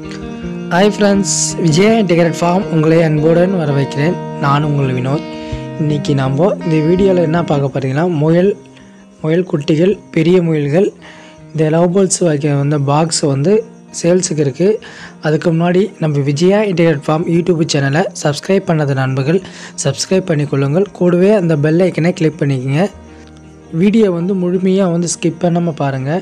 hi friends Vijaya integrate farm உங்களை அன்புடன் வர வைக்கிறேன் நான் உங்கள் வினோத் இன்றைக்கி நாம் இந்த வீடியோவில் என்ன பார்க்க போகிறீங்கன்னா முயல் முயல் குட்டிகள் பெரிய முயல்கள் இந்த லவ் பேர்ட்ஸ் வைக்க வந்த பாக்ஸ் வந்து சேல்ஸுக்கு இருக்குது அதுக்கு முன்னாடி நம்ம விஜயா இன்டிகிரேட் ஃபார்ம் யூடியூப் சேனலை சப்ஸ்கிரைப் பண்ணாத நண்பர்கள் சப்ஸ்கிரைப் பண்ணிக்கொள்ளுங்கள் கூடவே அந்த பெல் ஐக்கனை கிளிக் பண்ணிக்கோங்க வீடியோ வந்து முழுமையாக வந்து ஸ்கிப் பண்ணாமல் பாருங்கள்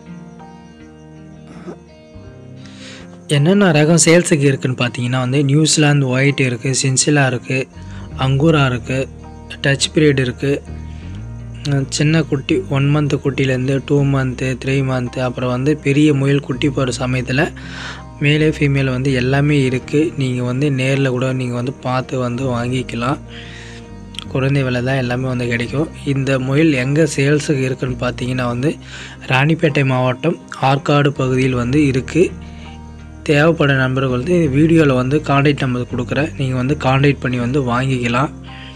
என்னென்ன ரகம் சேல்ஸுக்கு இருக்குன்னு பார்த்தீங்கன்னா வந்து நியூசிலாந்து ஒயிட் இருக்குது சின்சிலா இருக்குது அங்கூரா இருக்குது டச் பீரியட் இருக்குது சின்ன குட்டி ஒன் மந்த் குட்டிலேருந்து டூ மந்த்து த்ரீ மந்த்து அப்புறம் வந்து பெரிய முயல் குட்டி போகிற சமயத்தில் மேலே ஃபீமேல் வந்து எல்லாமே இருக்குது நீங்கள் வந்து நேரில் கூட நீங்கள் வந்து பார்த்து வந்து வாங்கிக்கலாம் குறைந்த விலை தான் எல்லாமே வந்து கிடைக்கும் இந்த முயல் எங்கே சேல்ஸுக்கு இருக்குன்னு பார்த்தீங்கன்னா வந்து ராணிப்பேட்டை மாவட்டம் ஆற்காடு பகுதியில் வந்து இருக்குது தேவைப்பட நண்பர்கள் வந்து வீடியோவில் வந்து காண்டாக்ட் நம்பர் கொடுக்குறேன் நீங்கள் வந்து காண்டாக்ட் பண்ணி வந்து வாங்கிக்கலாம்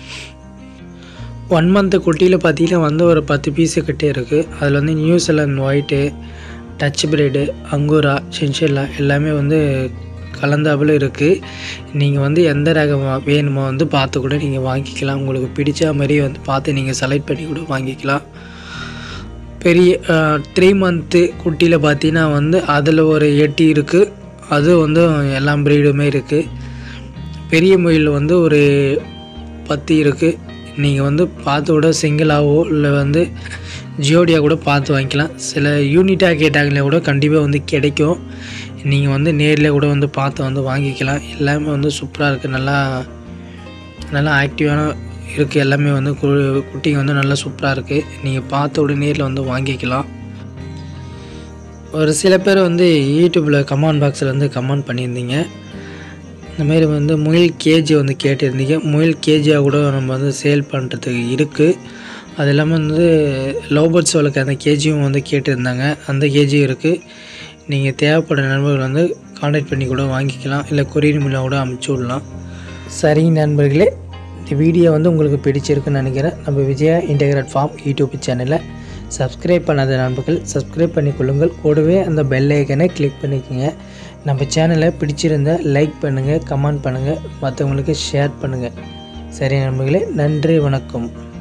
ஒன் மந்த் குட்டியில் பார்த்தீங்கன்னா வந்து ஒரு பத்து பீஸு கிட்டே இருக்குது அதில் வந்து New Zealand white Dutch breed Angora Chinchilla எல்லாமே வந்து கலந்தாப்பில் இருக்குது நீங்கள் வந்து எந்த ரகம் வா- வேணுமோ வந்து பார்த்து கூட நீங்கள் வாங்கிக்கலாம் உங்களுக்கு பிடிச்ச மாதிரி வந்து பார்த்து நீங்கள் செலக்ட் பண்ணி கூட வாங்கிக்கலாம் பெரிய த்ரீ மந்த்து குட்டியில் பார்த்தீங்கன்னா வந்து அதில் ஒரு எட்டி இருக்குது அது வந்து எல்லா ப்ரீடுமே இருக்குது பெரிய முயல் வந்து ஒரு பத்து இருக்குது நீங்கள் வந்து பார்த்து கூட சிங்கிளாவோ இல்லை வந்து ஜியோடியாக கூட பார்த்து வாங்கிக்கலாம் சில யூனிட்டாக கேட்டாங்களே கூட கண்டிப்பாக வந்து கிடைக்கும் நீங்கள் வந்து நேரில் கூட வந்து பார்த்து வந்து வாங்கிக்கலாம் எல்லாமே வந்து சூப்பராக இருக்குது நல்லா நல்லா ஆக்டிவான இருக்குது எல்லாமே வந்து கு- குட்டிங்க வந்து நல்லா சூப்பராக இருக்குது நீங்கள் பார்த்த உடனே நேரில் வந்து வாங்கிக்கலாம் ஒரு சில பேர் வந்து யூடியூப்பில் கமெண்ட் பாக்ஸில் வந்து கமெண்ட் பண்ணியிருந்தீங்க இந்த மாதிரி வந்து முயல் கேஜி வந்து கேட்டிருந்தீங்க முயல் கேஜியாக கூட நம்ம வந்து சேல் பண்ணுறதுக்கு இருக்குது அது இல்லாமல் வந்து லவ் பேர்ட்ஸ் வளர்க்க அந்த கேஜியும் வந்து கேட்டிருந்தாங்க அந்த கேஜியும் இருக்குது நீங்கள் தேவைப்படுற நண்பர்கள் வந்து காண்டாக்ட் பண்ணி கூட வாங்கிக்கலாம் இல்லை கொரியர் மூலம் கூட அமுச்சு விடலாம் சரிங்க நண்பர்களே இந்த வீடியோ வந்து உங்களுக்கு பிடிச்சிருக்குன்னு நினைக்கிறேன் நம்ம விஜயா இன்டகிரேட் ஃபார்ம் யூடியூப் சேனலை சப்ஸ்கிரைப் பண்ணாத நண்பர்கள் சப்ஸ்கிரைப் பண்ணிக்கொள்ளுங்கள் கூடவே அந்த பெல் ஐக்கனை கிளிக் பண்ணிக்கோங்க நம்ம சேனலை பிடிச்சிருந்தா லைக் பண்ணுங்கள் கமெண்ட் பண்ணுங்கள் மற்றவங்களுக்கு ஷேர் பண்ணுங்கள் சரி நண்பர்களே நன்றி வணக்கம்